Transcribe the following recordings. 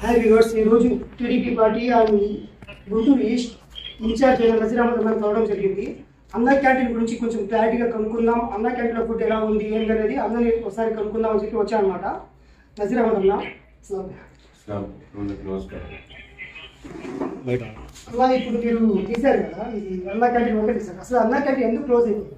Hi viewers ఈరోజు TDP party and Guntur east incharge అయిన నజీరామద్ గారిని కలవడం జరిగింది అన్న క్యాంటీన్ గురించి కొంచెం క్లారిటీగా కనుక్కుందాం అన్న క్యాంటీన్లో ఫుడ్ ఎలా ఉంది ఏంటి అనేది అందరినీ ఒకసారి కనుక్కుందాం అని చెప్పి వచ్చానమాట నజీరామద్ అన్న అసలు నమస్కారం అలా ఇప్పుడు మీరు తీశారు కదా ఇది అన్న క్యాంటీన్ ఒకటి తీశారు అసలు అన్న క్యాంటీన్ ఎందుకు క్లోజ్ అయింది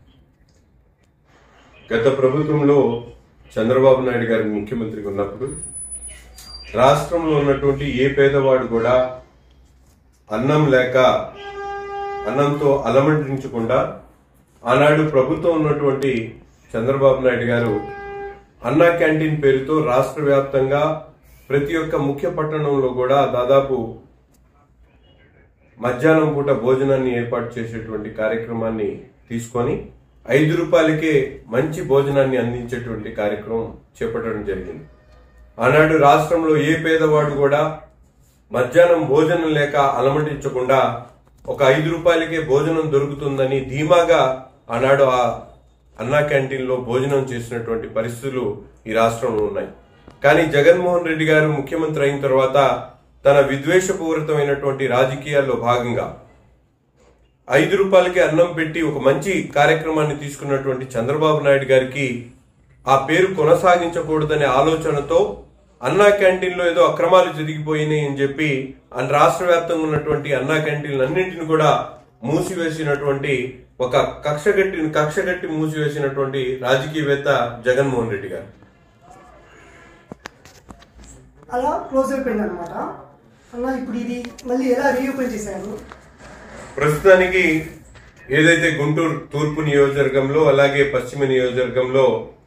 గత ప్రభుత్వంలో చంద్రబాబు నాయుడు గారు ముఖ్యమంత్రిగా ఉన్నప్పుడు రాష్ట్రంలో ఉన్నటువంటి ఏ పేదవాడు కూడా అన్నం లేక అన్నంతో అలమటించకుండా ఆనాడు ప్రభుత్వం ఉన్నటువంటి చంద్రబాబు నాయుడు గారు అన్నా క్యాంటీన్ పేరుతో రాష్ట్ర వ్యాప్తంగా ప్రతి ఒక్క ముఖ్య పట్టణంలో కూడా దాదాపు మధ్యాహ్నం పూట భోజనాన్ని ఏర్పాటు చేసేటువంటి కార్యక్రమాన్ని తీసుకొని ఐదు రూపాయలకే మంచి భోజనాన్ని అందించేటువంటి కార్యక్రమం చేపట్టడం జరిగింది ఆనాడు రాష్ట్రంలో ఏ పేదవాడు కూడా మధ్యాహ్నం భోజనం లేక అలమటించకుండా ఒక ఐదు రూపాయలకే భోజనం దొరుకుతుందని ధీమాగా ఆనాడు ఆ అన్నా క్యాంటీన్లో భోజనం చేసినటువంటి పరిస్థితులు ఈ రాష్ట్రంలో ఉన్నాయి కానీ జగన్మోహన్ రెడ్డి గారు ముఖ్యమంత్రి అయిన తర్వాత తన విద్వేషపూరితమైనటువంటి రాజకీయాల్లో భాగంగా ఐదు రూపాయలకి అన్నం పెట్టి ఒక మంచి కార్యక్రమాన్ని తీసుకున్నటువంటి చంద్రబాబు నాయుడు గారికి ఆ పేరు కొనసాగించకూడదనే ఆలోచనతో అన్నా క్యాంటీన్లో ఏదో అక్రమాలు జరిగిపోయినాయి అని చెప్పి అన్ రాష్ట్ర వ్యాప్తంగా ఉన్నటువంటి అన్నా క్యాంటీన్లు అన్నింటిని కూడా మూసివేసినటువంటి ఒక కక్షగట్టి కక్షగట్టి మూసివేసినటువంటి రాజకీయవేత్త జగన్మోహన్ రెడ్డి గారు అలా క్లోజ్ అయిపోయింది అనమాట అన్న ఇప్పుడు ఇది మళ్ళీ ఎలా రీఓపెన్ చేశారు ప్రస్తుతానికి ఏదైతే గుంటూరు తూర్పు నియోజకవర్గంలో అలాగే పశ్చిమ నియోజకవర్గంలో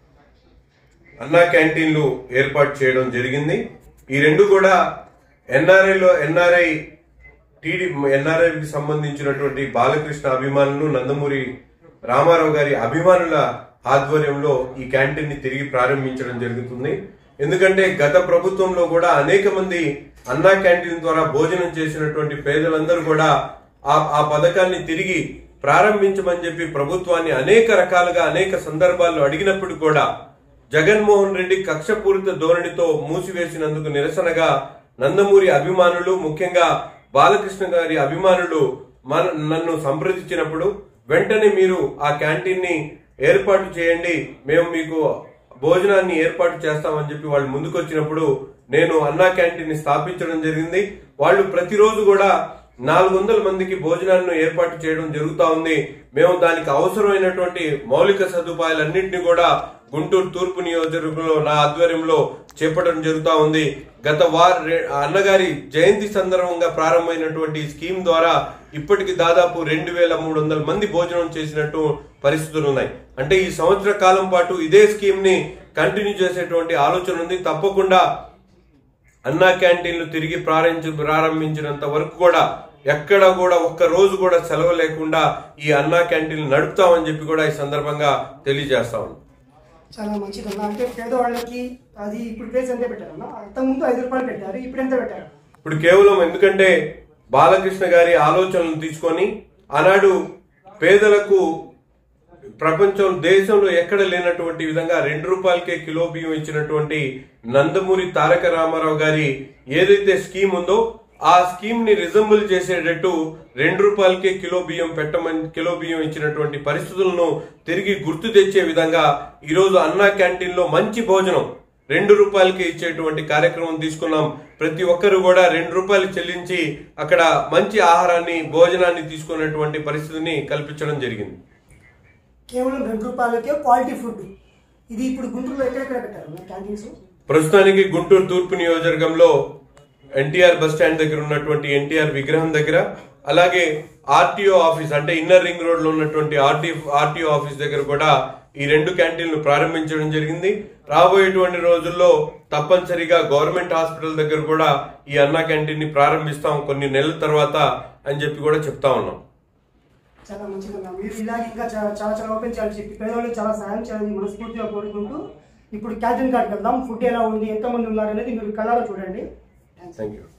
అన్నా క్యాంటీన్లు ఏర్పాటు చేయడం జరిగింది ఈ రెండు కూడా ఎన్ఆర్ఐలో ఎన్ఆర్ఐ టీడీ ఎన్ఆర్ఐకి సంబంధించినటువంటి బాలకృష్ణ అభిమానులు నందమూరి రామారావు గారి అభిమానుల ఆధ్వర్యంలో ఈ క్యాంటీన్ ని తిరిగి ప్రారంభించడం జరుగుతుంది ఎందుకంటే గత ప్రభుత్వంలో కూడా అనేక మంది అన్నా క్యాంటీన్ ద్వారా భోజనం చేసినటువంటి పేదలందరూ కూడా ఆ ఆ పథకాన్ని తిరిగి ప్రారంభించమని చెప్పి ప్రభుత్వాన్ని అనేక రకాలుగా అనేక సందర్భాల్లో అడిగినప్పుడు కూడా జగన్మోహన్ రెడ్డి కక్షపూరిత ధోరణితో మూసివేసినందుకు నిరసనగా నందమూరి అభిమానులు ముఖ్యంగా బాలకృష్ణ గారి అభిమానులు మన నన్ను సంప్రదించినప్పుడు వెంటనే మీరు ఆ క్యాంటీన్ ని ఏర్పాటు చేయండి మేము మీకు భోజనాన్ని ఏర్పాటు చేస్తామని చెప్పి వాళ్ళు ముందుకొచ్చినప్పుడు నేను అన్నా క్యాంటీన్ ని స్థాపించడం జరిగింది వాళ్ళు ప్రతిరోజు కూడా నాలుగు వందల మందికి భోజనాలను ఏర్పాటు చేయడం జరుగుతా ఉంది మేము దానికి అవసరమైనటువంటి మౌలిక సదుపాయాలన్నింటినీ కూడా గుంటూరు తూర్పు నియోజకవర్గంలో నా ఆధ్వర్యంలో చేపట్టడం జరుగుతా ఉంది గత వార రె- అన్నగారి జయంతి సందర్భంగా ప్రారంభమైనటువంటి ఈ స్కీమ్ ద్వారా ఇప్పటికి దాదాపు రెండు వేల మూడు వందల మంది భోజనం చేసినట్టు పరిస్థితులు ఉన్నాయి అంటే ఈ సంవత్సర కాలం పాటు ఇదే స్కీమ్ ని కంటిన్యూ చేసేటువంటి ఆలోచన ఉంది తప్పకుండా అన్నా క్యాంటీన్లు తిరిగి ప్రారంభించి ప్రారంభించినంత వరకు కూడా ఎక్కడ కూడా ఒక్క రోజు కూడా సెలవు లేకుండా ఈ అన్నా క్యాంటీన్లు నడుపుతామని చెప్పి కూడా ఈ సందర్భంగా తెలియజేస్తా ఉన్నాం చాలా మంచిది అన్న అంటే పేదవాళ్ళకి అది ఇప్పుడు ప్లేస్ ఎంత పెట్టారన్న అంతకుముందు ఐదు రూపాయలు పెట్టారు ఇప్పుడు ఎంత పెట్టారు ఇప్పుడు కేవలం ఎందుకంటే బాలకృష్ణ గారి ఆలోచనలు తీసుకొని ఆనాడు పేదలకు ప్రపంచం దేశంలో ఎక్కడ లేనటువంటి విధంగా రెండు రూపాయలకే కిలో బియ్యం ఇచ్చినటువంటి నందమూరి తారక రామారావు గారి ఏదైతే స్కీమ్ ఉందో ఆ స్కీమ్ ని రిజంబుల్ చేసేటట్టు రెండు రూపాయలకే కిలో బియ్యం పెట్టమని కిలో బియ్యం ఇచ్చినటువంటి పరిస్థితులను తిరిగి గుర్తు తెచ్చే విధంగా ఈరోజు అన్నా క్యాంటీన్ లో మంచి భోజనం రెండు రూపాయలకి ఇచ్చేటువంటి కార్యక్రమం తీసుకున్నాం ప్రతి ఒక్కరు కూడా రెండు రూపాయలు చెల్లించి అక్కడ మంచి ఆహారాన్ని భోజనాన్ని తీసుకునేటువంటి పరిస్థితిని కల్పించడం జరిగింది కేవలం రెండు రూపాయలకే క్వాలిటీ ఫుడ్ ఇది ఇప్పుడు గుంటూరులో ఎక్కడెక్కడ పెట్టారు క్యాంటీన్స్ ప్రస్తుతానికి గుంటూరు తూర్పు నియోజకవర్గంలో ఎన్టీఆర్ బస్ స్టాండ్ దగ్గర ఉన్నటువంటి ఎన్టీఆర్ విగ్రహం దగ్గర అలాగే ఆర్టీఓ ఆఫీస్ అంటే ఇన్నర్ రింగ్ రోడ్ లో ఉన్నటువంటి ఆర్టీ ఆర్టీఓ ఆఫీస్ దగ్గర కూడా ఈ రెండు క్యాంటీన్లు ప్రారంభించడం జరిగింది రాబోయేటువంటి రోజుల్లో తప్పనిసరిగా గవర్నమెంట్ హాస్పిటల్ దగ్గర కూడా ఈ అన్నా క్యాంటీన్ ని ప్రారంభిస్తాం కొన్ని నెలల తర్వాత అని చెప్పి కూడా చెప్తా ఉన్నాం చాలా మంచిగా ఉన్నారు మీరు ఇలాగే ఇంకా చాలా చాలా చాలా ఓపెన్ చేయాలని చెప్పి పేదవాళ్ళకి చాలా సాయం చేయాలని మనస్ఫూర్తిగా కోరుకుంటూ ఇప్పుడు క్యాంటీన్ కార్డ్కి వెళ్దాం ఫుడ్ ఎలా ఉంది ఎంతమంది ఉన్నారు అనేది మీరు కళ్ళలో చూడండి థ్యాంక్ యూ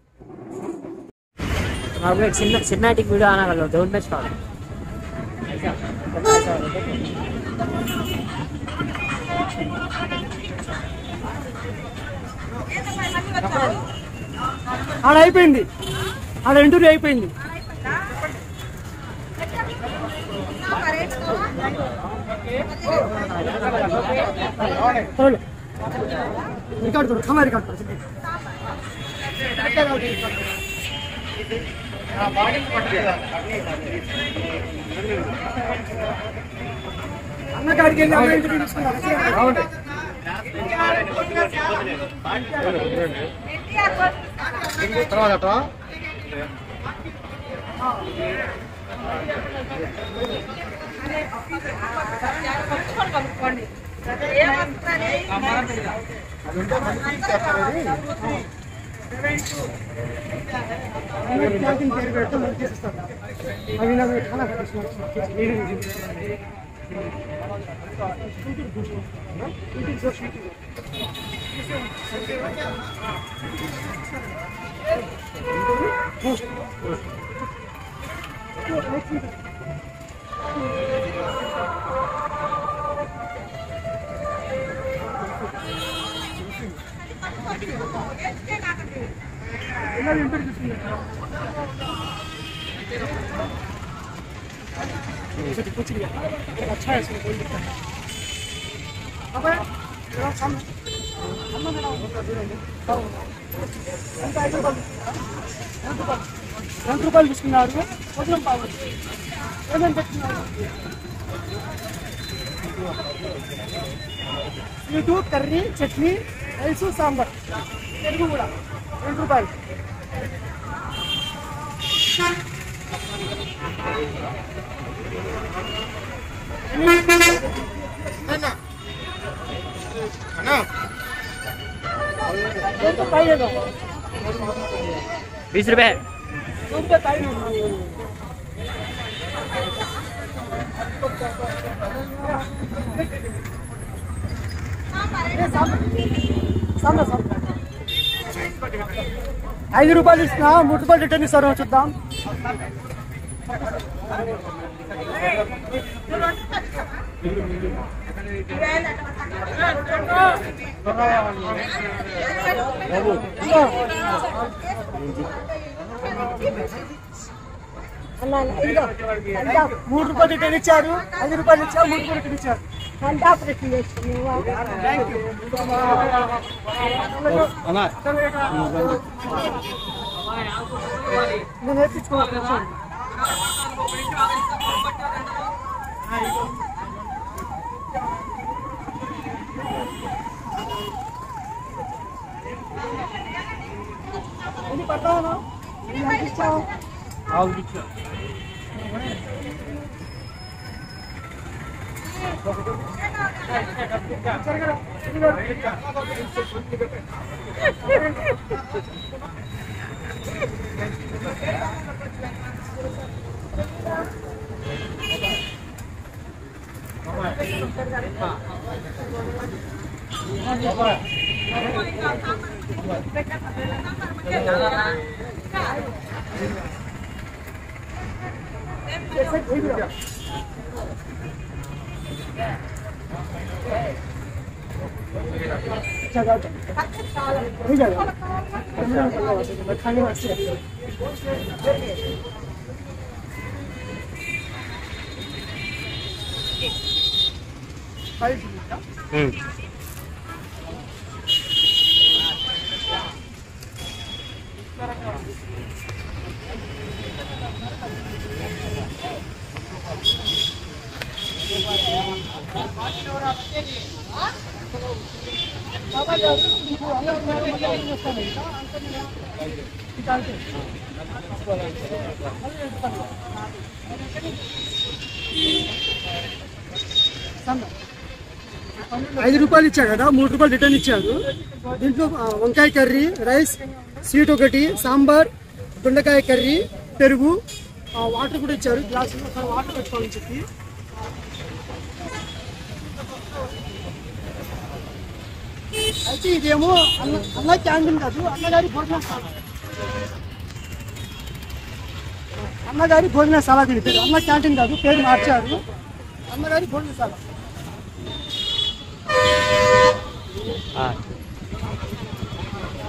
आपको एक सिन्ना सिन्नाटिक वीडियो आना कर लो डोंट मिस कॉल ऐसा ऐसा देखो ఆడ అయిపోయింది ఆడ ఇంటర్వ్యూ అయిపోయింది చూడు రికార్డ్ చూడు కమా రికార్డ్ చూడు అన్న కాడికి వెళ్ళి అన్న ఇంటర్వ్యూ తీసుకున్నాను క్యాంటీన్ పేరు పెడితే మనకి చేసిస్తాను అవి నాకు చాలా अच्छा है इसमें कोई दिक्कत नहीं अबे जरा सामने सामने मेरा ఎంత ఐదు రూపాయలు ఎంత రూపాయలు ఎంత రూపాయలు తీసుకున్నారు వదిలం పావు ఏమేమి పెట్టుకున్నారు sweet curry chutney rice sambar పెరుగు కూడా రెండు రూపాయలు दो तो पाई दो बीस रुपए दो रुपये पाई दो సాంబా సాంబా ఐదు రూపాయలు ఇస్తున్నా మూడు రూపాయలు రిటర్న్ ఇస్తారు చూద్దాం అన్నా ఇదిగో మూడు రూపాయలు రిటర్న్ ఇచ్చారు ఐదు రూపాయలు ఇచ్చారు మూడు రూపాయలు రిటర్న్ ఇచ్చారు ఆపరేషన్ చేసుకున్నావా థ్యాంక్ యూ నేను నేర్పించుకోవాలి ఎన్ని పడతావు ఎన్ని పంపిస్తావు नहीं जाएगा मैं खाने वास्ते ఐదు రూపాయలు ఇచ్చాడు కదా మూడు రూపాయలు రిటర్న్ ఇచ్చారు దీంట్లో ఆ, వంకాయ కర్రీ రైస్ స్వీట్ ఒకటి సాంబార్ దొండకాయ కర్రీ పెరుగు ఆ, వాటర్ కూడా ఇచ్చారు గ్లాసు అక్కడ వాటర్ పెట్టుకోవాలని చెప్పి అయితే ఇదేమో అన్న అన్న క్యాంటీన్ కాదు అన్నగారి భోజనశాల అన్నగారి భోజనశాల దీని పేరు అన్న క్యాంటీన్ కాదు పేరు మార్చారు అన్నగారి భోజనశాల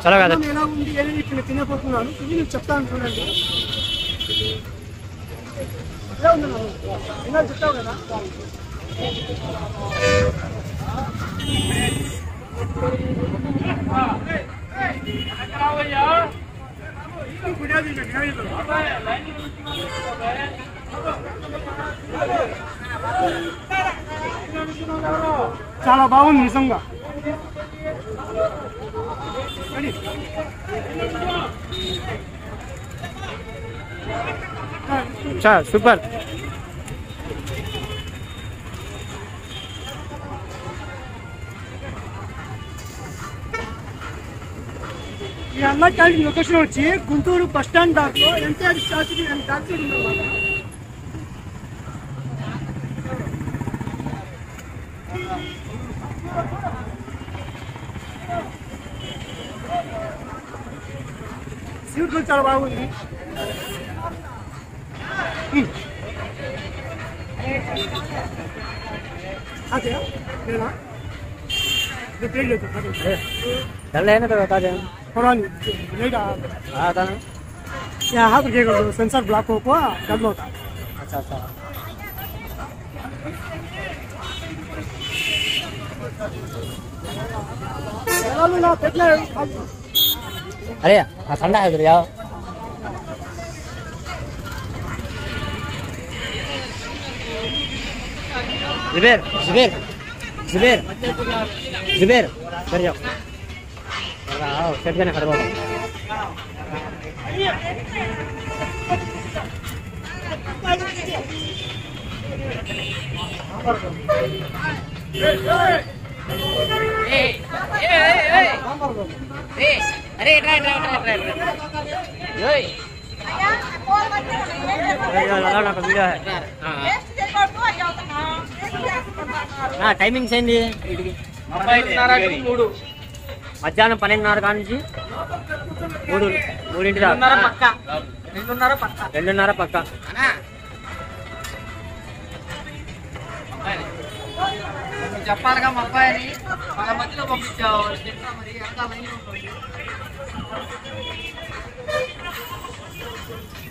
చలో కదా. అన్నం ఎలా ఉంది అనేది ఇప్పుడు నేను తినబోతున్నాను ఇది నేను చెప్తాను చూడండి ఎలా ఉంది అన్నం? ఎలా చెప్తావు కదా చాలా బాగుంది నిజంగా చా సూపర్ ఈ అన్న క్యాంటీన్ లొకేషన్ వచ్చి గుంటూరు బస్ స్టాండ్ దాంట్లో ఎన్టీఆర్ స్టాచ్యూకి బ్యాక్ సైడ్ ఉందన్నమాట సీట్ కూడా చాలా బాగుంది హ్మ్. అదే నేనా ఇది ప్లేట్ లేదు అదే. चल है ना तो बता दे पुरानी नहीं रहा हाँ था ना यहाँ हाथ रखिएगा जो सेंसर ब्लॉक हो को डबल होता अच्छा अच्छा चलो ना कितना अरे हाँ ठंडा है उधर जाओ जुबेर जुबेर जुबेर जुबेर कर जाओ आओ सेट जाने खड़े हो अरे right right right right right लगा ना वीडियो है నా టైమింగ్స్ ఏంది వీటికి మధ్యాహ్నం పన్నెండున్నర కాడ నుంచి మూడు మూడింటి దాకా పక్క రెండున్నర పక్క రెండున్నర పక్క చెప్పాలిగా మా అబ్బాయిని మన మధ్యలో పంపించావు తింటా మరి ఎంత లైన్ ఉంటుంది